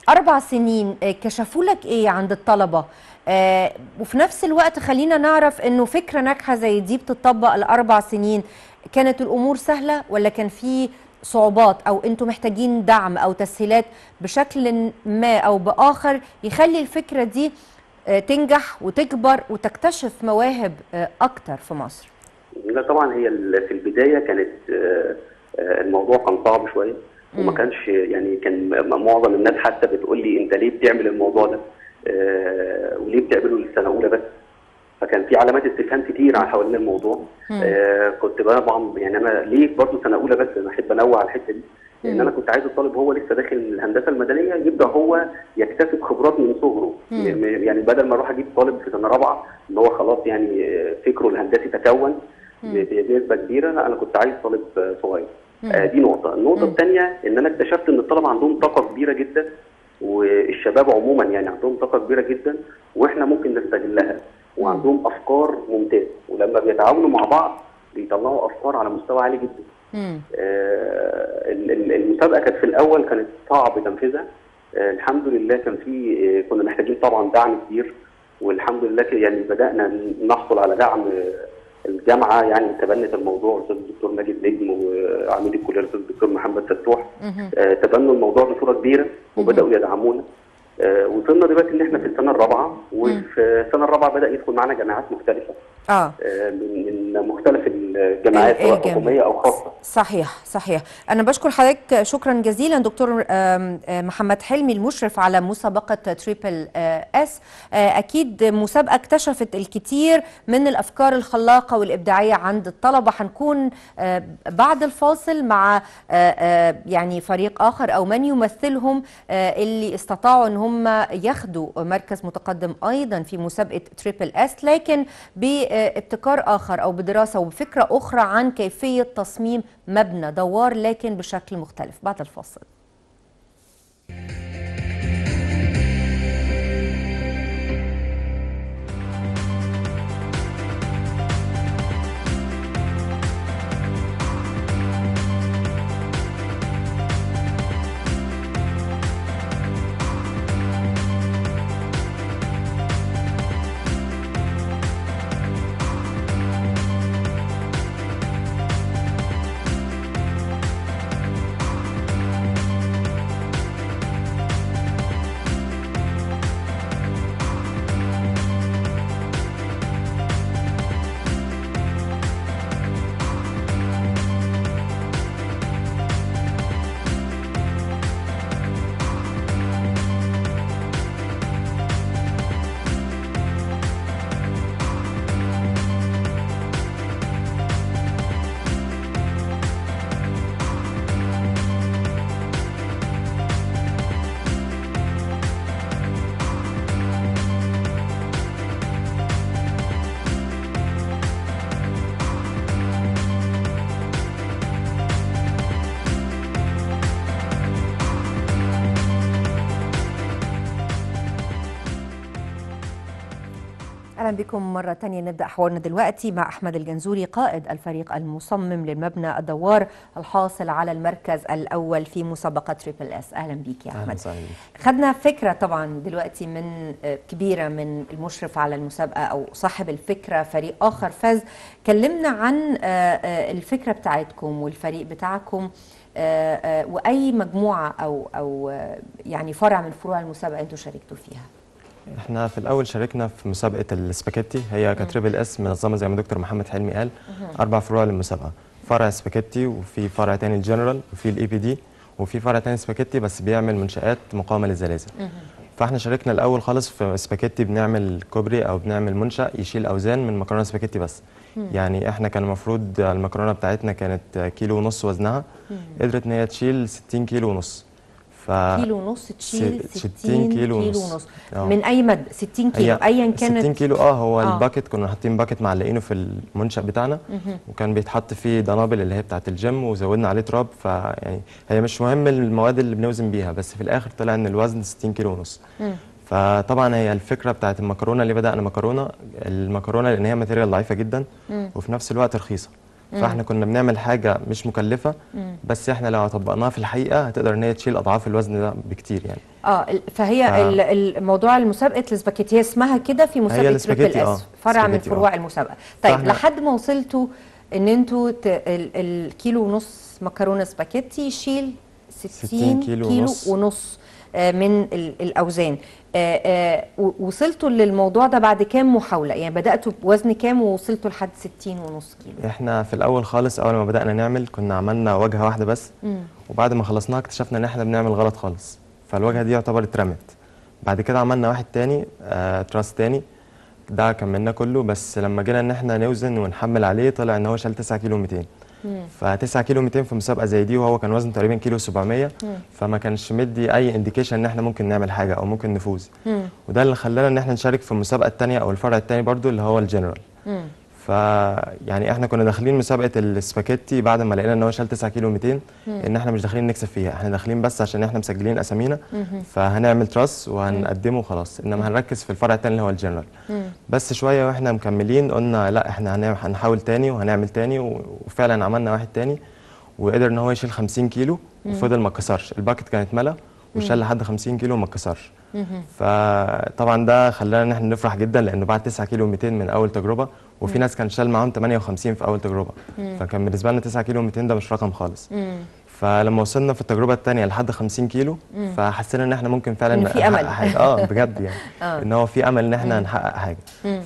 اربع سنين آه، كشفوا لك ايه عند الطلبه آه، وفي نفس الوقت خلينا نعرف انه فكره ناجحه زي دي بتطبق الاربع سنين كانت الامور سهله ولا كان في صعوبات او انتم محتاجين دعم او تسهيلات بشكل ما او باخر يخلي الفكره دي آه، تنجح وتكبر وتكتشف مواهب آه، اكتر في مصر
لا طبعا هي ال- في البدايه كانت آه، آه، الموضوع كان صعب شويه وما
مم.
كانش يعني كان م- معظم الناس حتى بتقول لي انت ليه بتعمل الموضوع ده؟ آه، وليه بتعمله للسنه اولى بس؟ فكان في علامات استفهام كتير على حوالين الموضوع
مم.
آه كنت بقى طبعا يعني انا ليه برضه سنه اولى بس انا احب انوع على الحته دي لان
مم.
انا كنت عايز الطالب هو لسه داخل الهندسه المدنيه يبدا هو يكتسب خبرات من صغره
مم.
م- يعني بدل ما اروح اجيب طالب في سنه رابعه اللي هو خلاص يعني آه، فكره الهندسي تكون
مم.
ب- بنسبه كبيره لا انا كنت عايز طالب آه، صغير
مم.
آه دي نقطه النقطه
مم.
الثانيه ان انا اكتشفت ان الطلبه عندهم طاقه كبيره جدا والشباب عموما يعني عندهم طاقه كبيره جدا واحنا ممكن نستغلها وعندهم افكار ممتازه ولما بيتعاونوا مع بعض بيطلعوا افكار على مستوى عالي جدا
مم.
آه، ال- ال- المسابقه كانت في الاول كانت صعب تنفيذها آه، الحمد لله كان في آه، كنا محتاجين طبعا دعم كبير والحمد لله كده يعني بدانا نحصل على دعم آه، الجامعه يعني تبنت الموضوع الاستاذ الدكتور ماجد نجم وعميد الكليه الاستاذ الدكتور محمد فتوح
مهم.
آه، تبنوا الموضوع بصوره كبيره وبداوا يدعمونا آه، وصلنا دلوقتي ان احنا في السنه الرابعه وفي السنه الرابعه بدا يدخل معانا جامعات مختلفه
اه
آه، من من مختلف الجامعات
ال-
سواء
الجامعة.
حكوميه او خاصه
صحيح صحيح أنا بشكر حضرتك شكرا جزيلا دكتور آم، آه، محمد حلمي المشرف على مسابقة تريبل آه، اس آه، أكيد مسابقة اكتشفت الكثير من الأفكار الخلاقة والإبداعية عند الطلبة هنكون آه، بعد الفاصل مع آه، آه، يعني فريق آخر أو من يمثلهم آه، اللي استطاعوا أن هم ياخدوا مركز متقدم أيضا في مسابقة تريبل اس لكن بابتكار آخر أو بدراسة وبفكرة أخرى عن كيفية تصميم مبنى دوار لكن بشكل مختلف بعد الفاصل اهلا بكم مره تانية نبدا حوارنا دلوقتي مع احمد الجنزوري قائد الفريق المصمم للمبنى الدوار الحاصل على المركز الاول في مسابقه تريبل اس اهلا بيك يا
اهلا
احمد
وسهلا بيك.
خدنا فكره طبعا دلوقتي من آه، كبيره من المشرف على المسابقه او صاحب الفكره فريق اخر فاز كلمنا عن آه، آه، الفكره بتاعتكم والفريق بتاعكم آه، آه، واي مجموعه او او آه، يعني فرع من فروع المسابقه انتم شاركتوا فيها
احنا في الاول شاركنا في مسابقه السباكيتي هي كتريبل اس منظمه زي ما دكتور محمد حلمي قال اربع فروع للمسابقه فرع سباكيتي وفي فرع تاني الجنرال وفي الاي بي دي وفي فرع تاني سباكيتي بس بيعمل منشات مقاومه للزلازل فاحنا شاركنا الاول خالص في سباكيتي بنعمل كوبري او بنعمل منشا يشيل اوزان من مكرونه سباكيتي بس يعني احنا كان المفروض المكرونه بتاعتنا كانت كيلو ونص وزنها قدرت ان هي تشيل 60 كيلو ونص ف
كيلو ونص تشيل
ست-
60
60
كيلو
كيلو
ونص,
ونص. آه.
من اي مد 60 كيلو ايا كانت
60 كيلو اه هو
آه.
آه. الباكت كنا حاطين باكت معلقينه في المنشأ بتاعنا وكان بيتحط فيه دنابل اللي هي بتاعه الجيم وزودنا عليه تراب فيعني هي مش مهم المواد اللي بنوزن بيها بس في الاخر طلع ان الوزن 60 كيلو ونص فطبعا هي الفكره بتاعه المكرونه اللي بدانا مكرونه المكرونه لان هي ماتيريال ضعيفه جدا وفي نفس الوقت رخيصه فاحنا كنا بنعمل حاجه مش مكلفه بس احنا لو طبقناها في الحقيقه هتقدر ان هي تشيل اضعاف الوزن ده بكتير يعني
اه ال- فهي
آه.
ال- الموضوع المسابقه الاسباجيتي هي اسمها كده في مسابقه تريبل
الاسباجيتي،
اس
آه.
فرع من
اسباجيتي،
فروع
آه.
المسابقه طيب
فإحنا-
لحد ما وصلتوا ان انتوا ت... ال... الكيلو ونص مكرونه سباجيتي يشيل 60,
60 كيلو
كيلو
ونص.
ونص آه، من ال- الاوزان آه، آه، و- وصلتوا للموضوع ده بعد كام محاوله يعني بداتوا بوزن كام ووصلتوا لحد 60 ونص كيلو
احنا في الاول خالص اول ما بدانا نعمل كنا عملنا واجهه واحده بس وبعد ما خلصناها اكتشفنا ان احنا بنعمل غلط خالص فالواجهه دي يعتبر اترمت بعد كده عملنا واحد تاني آه تراس تاني ده كملناه كله بس لما جينا ان احنا نوزن ونحمل عليه طلع ان هو شال 9 كيلو 200 ف 9 كيلو 200 في مسابقه زي دي وهو كان وزنه تقريبا كيلو 700 فما كانش مدي اي انديكيشن ان احنا ممكن نعمل حاجه او ممكن نفوز وده اللي خلانا ان احنا نشارك في المسابقه الثانيه او الفرع الثاني برضو اللي هو الجنرال ف يعني احنا كنا داخلين مسابقه السباكيتي بعد ما لقينا ان هو شال 9 كيلو 200 ان احنا مش داخلين نكسب فيها احنا داخلين بس عشان احنا مسجلين اسامينا فهنعمل تراس وهنقدمه وخلاص انما هنركز في الفرع الثاني اللي هو الجنرال بس شويه واحنا مكملين قلنا لا احنا هنعمل- هنحاول تاني وهنعمل تاني و- وفعلا عملنا واحد تاني وقدر ان هو يشيل 50 كيلو وفضل ما اتكسرش الباكت كانت ملا وشال لحد 50 كيلو وما اتكسرش فطبعا ده خلانا ان احنا نفرح جدا لانه بعد 9 كيلو 200 من اول تجربه وفي ناس كان شال معاهم 58 في اول تجربه فكان بالنسبه لنا 9 كيلو 200 ده مش رقم خالص فلما وصلنا في التجربه الثانيه لحد 50 كيلو فحسينا ان احنا ممكن فعلا
إن في
نحقق
أمل.
حاجه اه بجد يعني
آه.
ان هو في امل ان احنا نحقق حاجه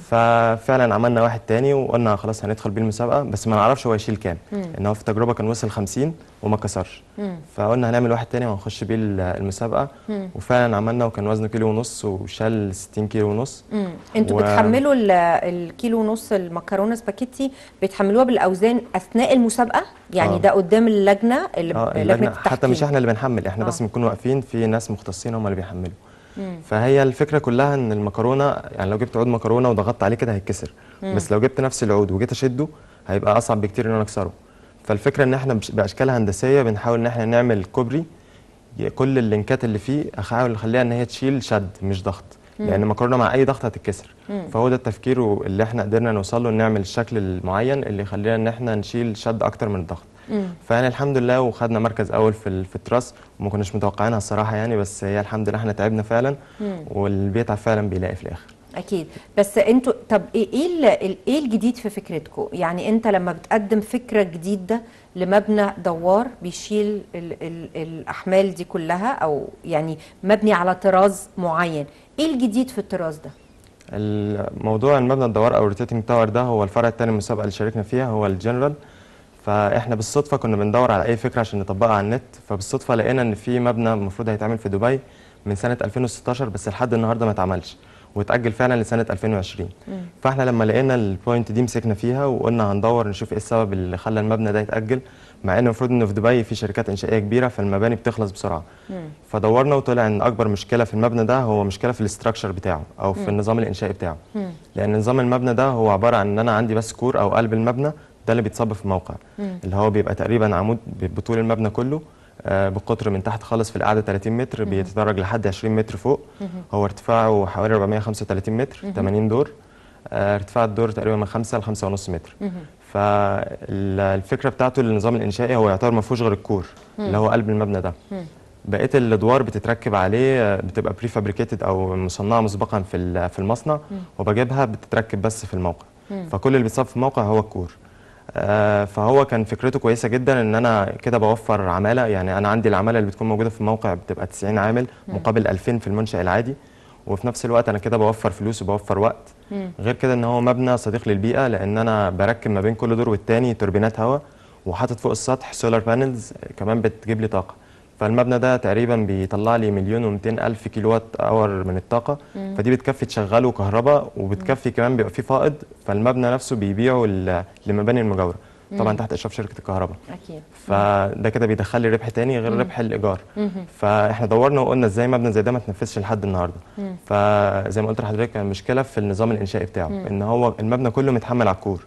ففعلا عملنا واحد تاني وقلنا خلاص هندخل بيه المسابقه بس ما نعرفش هو يشيل كام ان هو في التجربه كان وصل 50 وما كسرش فقلنا هنعمل واحد تاني وهنخش بيه ال- المسابقه وفعلا عملنا وكان وزنه كيلو ونص وشال 60 كيلو ونص
مم. انتوا
و-
بتحملوا ال- الكيلو ونص المكرونه سباكيتي بتحملوها بالاوزان اثناء المسابقه يعني
آه.
ده قدام اللجنه اللي
اه
لجنه
اللجنة
التحكيم
حتى مش احنا اللي بنحمل احنا
آه.
بس بنكون واقفين في ناس مختصين هم اللي بيحملوا فهي الفكره كلها ان المكرونه يعني لو جبت عود مكرونه وضغطت عليه كده هيتكسر بس لو جبت نفس العود وجيت اشده هيبقى اصعب بكتير ان انا اكسره فالفكره ان احنا بش- باشكال هندسيه بنحاول ان احنا نعمل كوبري ي- كل اللينكات اللي فيه احاول اخليها ان هي تشيل شد مش ضغط لان المكرونه مع اي ضغط هتتكسر فهو ده التفكير و- اللي احنا قدرنا نوصل له نعمل الشكل المعين اللي يخلينا ان احنا نشيل شد اكتر من الضغط فانا الحمد لله وخدنا مركز اول في ال- في التراس وما كناش متوقعينها الصراحه يعني بس هي الحمد لله احنا تعبنا فعلا واللي بيتعب فعلا بيلاقي في الاخر
اكيد بس انتوا طب ايه ايه ال- ال- ايه الجديد في فكرتكم يعني انت لما بتقدم فكره جديده لمبنى دوار بيشيل ال ال الاحمال دي كلها او يعني مبني على طراز معين ايه الجديد في الطراز ده
الموضوع المبنى الدوار او الروتيتنج تاور ده هو الفرع الثاني من المسابقه اللي شاركنا فيها هو الجنرال فاحنا بالصدفه كنا بندور على اي فكره عشان نطبقها على النت فبالصدفه لقينا ان في مبنى المفروض هيتعمل في دبي من سنه 2016 بس لحد النهارده ما اتعملش واتاجل فعلا لسنه 2020 فاحنا لما لقينا البوينت دي مسكنا فيها وقلنا هندور نشوف ايه السبب اللي خلى المبنى ده يتاجل مع ان المفروض انه في دبي في شركات انشائيه كبيره فالمباني بتخلص بسرعه فدورنا وطلع ان اكبر مشكله في المبنى ده هو مشكله في الاستراكشر بتاعه او في النظام الانشائي بتاعه لان نظام المبنى ده هو عباره عن ان انا عندي بس كور او قلب المبنى ده اللي بيتصب في موقع اللي هو بيبقى تقريبا عمود ب- بطول المبنى كله آه، بقطر من تحت خالص في القاعده 30 متر بيتدرج لحد 20 متر فوق هو ارتفاعه حوالي 435 متر 80 دور آه، ارتفاع الدور تقريبا من 5 ل 5 ونص متر فالفكره بتاعته للنظام الانشائي هو يعتبر ما فيهوش غير الكور اللي هو قلب المبنى ده بقيه الادوار بتتركب عليه آه، بتبقى بري فابريكيتد او مصنعه مسبقا في ال- في المصنع وبجيبها بتتركب بس في الموقع فكل اللي بيتصب في الموقع هو الكور آه، فهو كان فكرته كويسه جدا ان انا كده بوفر عماله يعني انا عندي العماله اللي بتكون موجوده في الموقع بتبقى 90 عامل مقابل 2000 في المنشا العادي وفي نفس الوقت انا كده بوفر فلوس وبوفر وقت غير كده ان هو مبنى صديق للبيئه لان انا بركب ما بين كل دور والتاني توربينات هواء وحاطط فوق السطح سولار بانلز كمان بتجيب لي طاقه فالمبنى ده تقريبا بيطلع لي مليون و الف كيلو وات اور من الطاقه فدي بتكفي تشغله كهرباء وبتكفي كمان بيبقى فيه فائض فالمبنى نفسه بيبيعه ل- لمباني المجاوره طبعا تحت اشراف شركه الكهرباء
اكيد
فده كده بيدخل لي ربح تاني غير ربح الايجار فاحنا دورنا وقلنا ازاي مبنى زي ده ما تنفذش لحد النهارده فزي ما قلت لحضرتك المشكله في النظام الانشائي بتاعه ان هو المبنى كله متحمل على الكور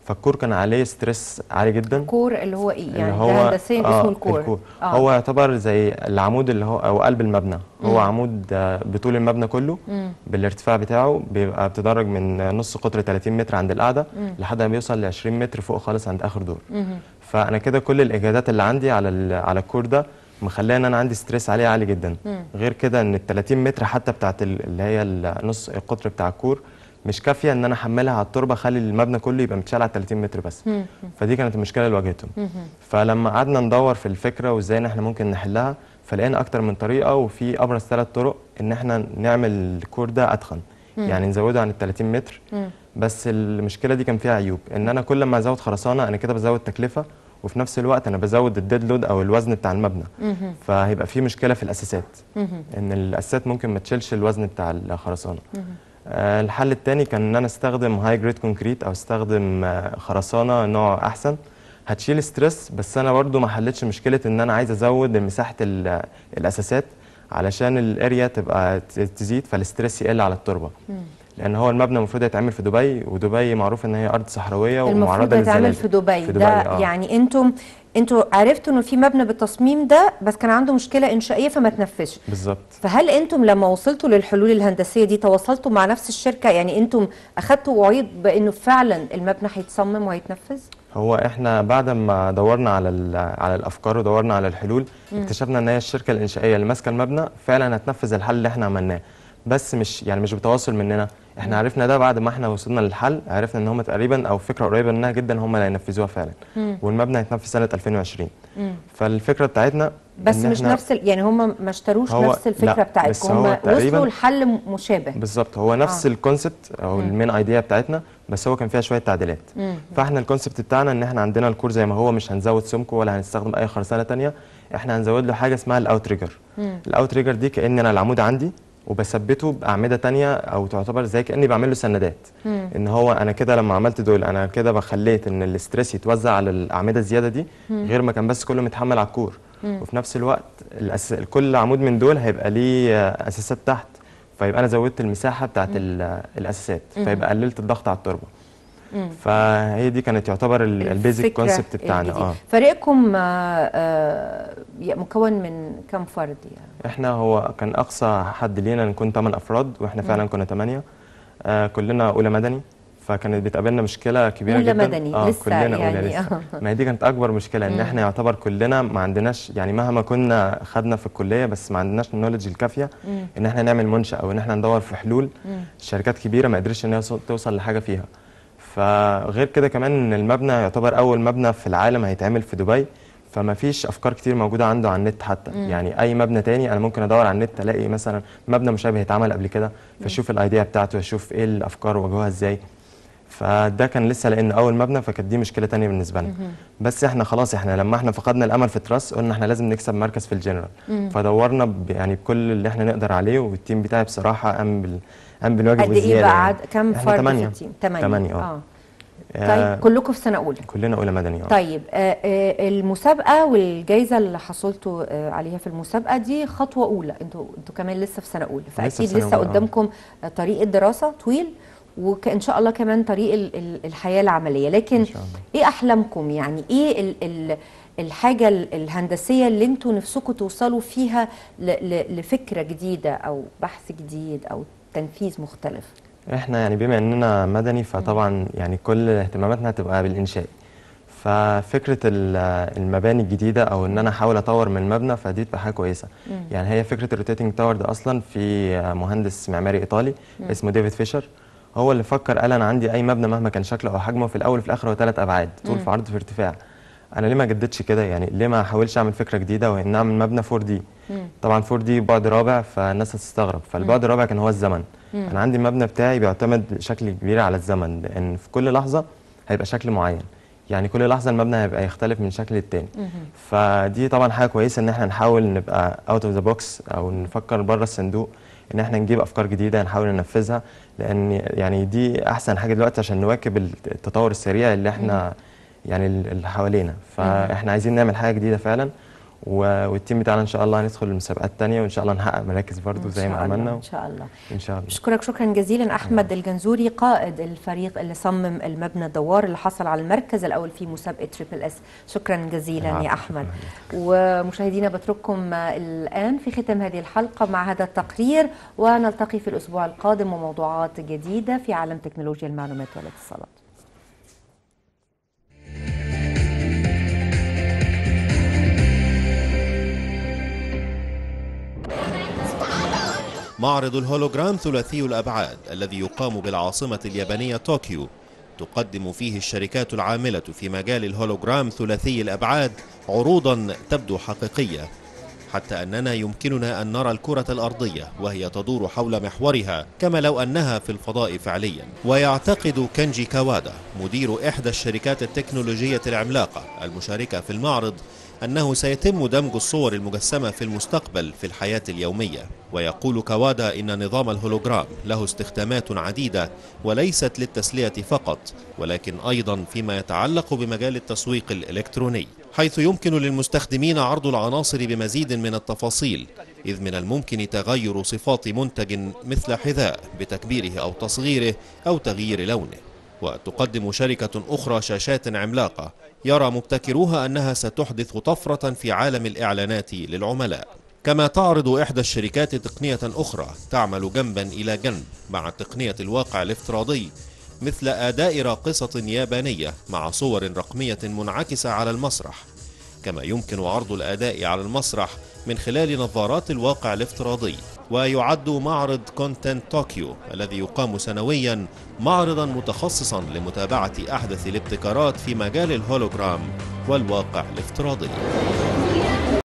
فالكور كان عليه ستريس عالي جدا
كور اللي هو ايه
اللي
يعني
هو
ده هندسيا
آه
اسمه الكور,
الكور. هو يعتبر زي العمود اللي هو او قلب المبنى هو عمود آه، بطول المبنى كله بالارتفاع بتاعه بيبقى بتدرج من نص قطر 30 متر عند القاعده لحد ما بيوصل ل 20 متر فوق خالص عند اخر دور فانا كده كل الاجهادات اللي عندي على ال- على الكور ده مخليه ان انا عندي ستريس عليه عالي جدا غير كده ان ال 30 متر حتى بتاعت ال- اللي هي النص القطر بتاع الكور مش كافيه ان انا احملها على التربه اخلي المبنى كله يبقى متشال على 30 متر بس فدي كانت المشكله اللي واجهتهم فلما قعدنا ندور في الفكره وازاي ان احنا ممكن نحلها فلقينا اكتر من طريقه وفي ابرز ثلاث طرق ان احنا نعمل الكور ده اتخن يعني نزوده عن ال 30 متر بس المشكله دي كان فيها عيوب ان انا كل ما ازود خرسانه انا كده بزود تكلفه وفي نفس الوقت انا بزود الديد لود او الوزن بتاع المبنى فهيبقى في مشكله في الاساسات ان الاساسات ممكن ما تشيلش الوزن بتاع الخرسانه آه، الحل الثاني كان ان انا استخدم هاي جريد كونكريت او استخدم آه، خرسانه نوع احسن هتشيل ستريس بس انا برضو ما حلتش مشكله ان انا عايز ازود مساحه ال- الاساسات علشان الاريا تبقى ت- تزيد فالستريس يقل على التربه لان هو المبنى المفروض يتعمل في دبي ودبي معروف ان هي ارض صحراويه
المفروض
ومعرضه
يتعمل
للزلازل
في دبي,
في
ده
دبي آه.
يعني انتم انتوا عرفتوا انه في مبنى بالتصميم ده بس كان عنده مشكله انشائيه فما تنفذش
بالظبط
فهل انتم لما وصلتوا للحلول الهندسيه دي تواصلتوا مع نفس الشركه يعني انتم اخذتوا وعيد بانه فعلا المبنى هيتصمم وهيتنفذ
هو احنا بعد ما دورنا على ال- على الافكار ودورنا على الحلول اكتشفنا ان هي الشركه الانشائيه اللي ماسكه المبنى فعلا هتنفذ الحل اللي احنا عملناه بس مش يعني مش بتواصل مننا احنا عرفنا ده بعد ما احنا وصلنا للحل عرفنا ان هم تقريبا او فكره قريبه منها جدا هم اللي هينفذوها فعلا والمبنى هيتنفذ سنه 2020 فالفكره بتاعتنا
بس
إن
مش
إحنا-
نفس ال- يعني هم ما اشتروش
هو-
نفس الفكره
لا،
بتاعتكم
بس
هم
هو تقريباً-
وصلوا لحل مشابه
بالظبط هو نفس
آه.
آه. الكونسبت او المين ايديا بتاعتنا بس هو كان فيها شويه تعديلات فاحنا الكونسبت بتاعنا ان احنا عندنا الكور زي ما هو مش هنزود سمكه ولا هنستخدم اي خرسانه تانية احنا هنزود له حاجه اسمها الاوت ريجر الاوت ريجر دي كان انا العمود عندي وبثبته باعمده تانية او تعتبر زي كاني بعمل له سندات ان هو انا كده لما عملت دول انا كده بخليت ان الاستريس يتوزع على الاعمده الزياده دي غير ما كان بس كله متحمل على الكور وفي نفس الوقت الأس... كل عمود من دول هيبقى ليه آه، اساسات تحت فيبقى انا زودت المساحه بتاعت ال- الاساسات فيبقى قللت الضغط على التربه فهي دي كانت يعتبر ال- البيزك
الفكرة
كونسبت بتاعنا
الجديدة.
اه
فريقكم آه، آه، مكون من كم فرد يعني
احنا هو كان اقصى حد لينا نكون 8 افراد واحنا فعلا كنا 8 آه كلنا اولى مدني فكانت بتقابلنا مشكله كبيره
أولى
جدا
مدني،
اه
لسه
كلنا
يعني،
اولى لسه
آه.
ما هي دي كانت اكبر مشكله ان احنا يعتبر كلنا ما عندناش يعني مهما كنا خدنا في الكليه بس ما عندناش النولج الكافيه ان احنا نعمل منشا او ان احنا ندور في حلول شركات كبيره ما قدرتش ان هي توصل- توصل لحاجه فيها فغير كده كمان ان المبنى يعتبر اول مبنى في العالم هيتعمل في دبي فما فيش افكار كتير موجوده عنده على النت حتى يعني اي مبنى تاني انا ممكن ادور على النت الاقي مثلا مبنى مشابه اتعمل قبل كده فاشوف الايديا بتاعته اشوف ايه الافكار واجهوها ازاي فده كان لسه لان اول مبنى فكانت دي مشكله تانية بالنسبه لنا بس احنا خلاص احنا لما احنا فقدنا الامل في التراس قلنا احنا لازم نكسب مركز في الجنرال فدورنا ب- يعني بكل اللي احنا نقدر عليه والتيم بتاعي بصراحه قام بال قام بالواجب
قد ايه
والزياده
بقى
يعني.
عد كم
احنا
فرد
تمانية.
في التيم؟ ثمانية
تمانية، اه.
اه طيب كلكم في سنه اولى
كلنا اولى مدني اه
طيب آه، آه، المسابقه والجائزه اللي حصلتوا آه، عليها في المسابقه دي خطوه اولى انتوا انتوا كمان لسه في سنه اولى
في
فاكيد
سنة
لسه
أولى، آه.
قدامكم آه، طريق الدراسه طويل وان شاء الله كمان طريق ال- ال- الحياه العمليه لكن
إن شاء الله.
ايه احلامكم يعني ايه ال ال الحاجه ال- الهندسيه اللي انتوا نفسكم توصلوا فيها ل- ل- لفكره جديده او بحث جديد او تنفيذ مختلف
احنا يعني بما اننا مدني فطبعا يعني كل اهتماماتنا هتبقى بالانشاء ففكره ال- المباني الجديده او ان انا احاول اطور من المبنى فدي تبقى حاجه كويسه يعني هي فكره الروتيتنج تاور ده اصلا في مهندس معماري ايطالي اسمه ديفيد فيشر هو اللي فكر قال انا عندي اي مبنى مهما كان شكله او حجمه في الاول وفي الاخر هو ثلاث ابعاد طول في عرض في ارتفاع انا ليه ما جددش كده يعني ليه ما احاولش اعمل فكره جديده وان اعمل مبنى 4 دي طبعا 4 دي بعد رابع فالناس هتستغرب فالبعد الرابع كان هو الزمن انا عندي المبنى بتاعي بيعتمد بشكل كبير على الزمن لان في كل لحظه هيبقى شكل معين يعني كل لحظه المبنى هيبقى يختلف من شكل للتاني فدي طبعا حاجه كويسه ان احنا نحاول نبقى اوت اوف ذا بوكس او نفكر بره الصندوق ان احنا نجيب افكار جديده نحاول ننفذها لان يعني دي احسن حاجه دلوقتي عشان نواكب التطور السريع اللي احنا يعني اللي حوالينا فاحنا عايزين نعمل حاجه جديده فعلا و- والتيم بتاعنا ان شاء الله هندخل المسابقات التانية وان شاء الله نحقق مراكز برضو
إن
زي ما
شاء الله،
عملنا
ان شاء الله
ان شاء الله
بشكرك شكرا جزيلا احمد الجنزوري قائد الفريق اللي صمم المبنى الدوار اللي حصل على المركز الاول في مسابقه تريبل اس شكرا جزيلا
العفو،
يا احمد ومشاهدينا بترككم الان في ختام هذه الحلقه مع هذا التقرير ونلتقي في الاسبوع القادم وموضوعات جديده في عالم تكنولوجيا المعلومات والاتصالات
معرض الهولوجرام ثلاثي الأبعاد الذي يقام بالعاصمة اليابانية طوكيو تقدم فيه الشركات العاملة في مجال الهولوجرام ثلاثي الأبعاد عروضا تبدو حقيقية حتى أننا يمكننا أن نرى الكرة الأرضية وهي تدور حول محورها كما لو أنها في الفضاء فعليا ويعتقد كنجي كاوادا مدير إحدى الشركات التكنولوجية العملاقة المشاركة في المعرض أنه سيتم دمج الصور المجسمة في المستقبل في الحياة اليومية ويقول كاوادا إن نظام الهولوجرام له استخدامات عديدة وليست للتسلية فقط ولكن أيضا فيما يتعلق بمجال التسويق الإلكتروني حيث يمكن للمستخدمين عرض العناصر بمزيد من التفاصيل إذ من الممكن تغير صفات منتج مثل حذاء بتكبيره أو تصغيره أو تغيير لونه وتقدم شركة أخرى شاشات عملاقة يرى مبتكروها أنها ستحدث طفرة في عالم الإعلانات للعملاء كما تعرض إحدى الشركات تقنية أخرى تعمل جنبا إلى جنب مع تقنية الواقع الافتراضي مثل أداء راقصة يابانية مع صور رقمية منعكسة على المسرح كما يمكن عرض الأداء على المسرح من خلال نظارات الواقع الافتراضي ويعد معرض كونتنت طوكيو الذي يقام سنويا معرضا متخصصا لمتابعة أحدث الابتكارات في مجال الهولوجرام والواقع الافتراضي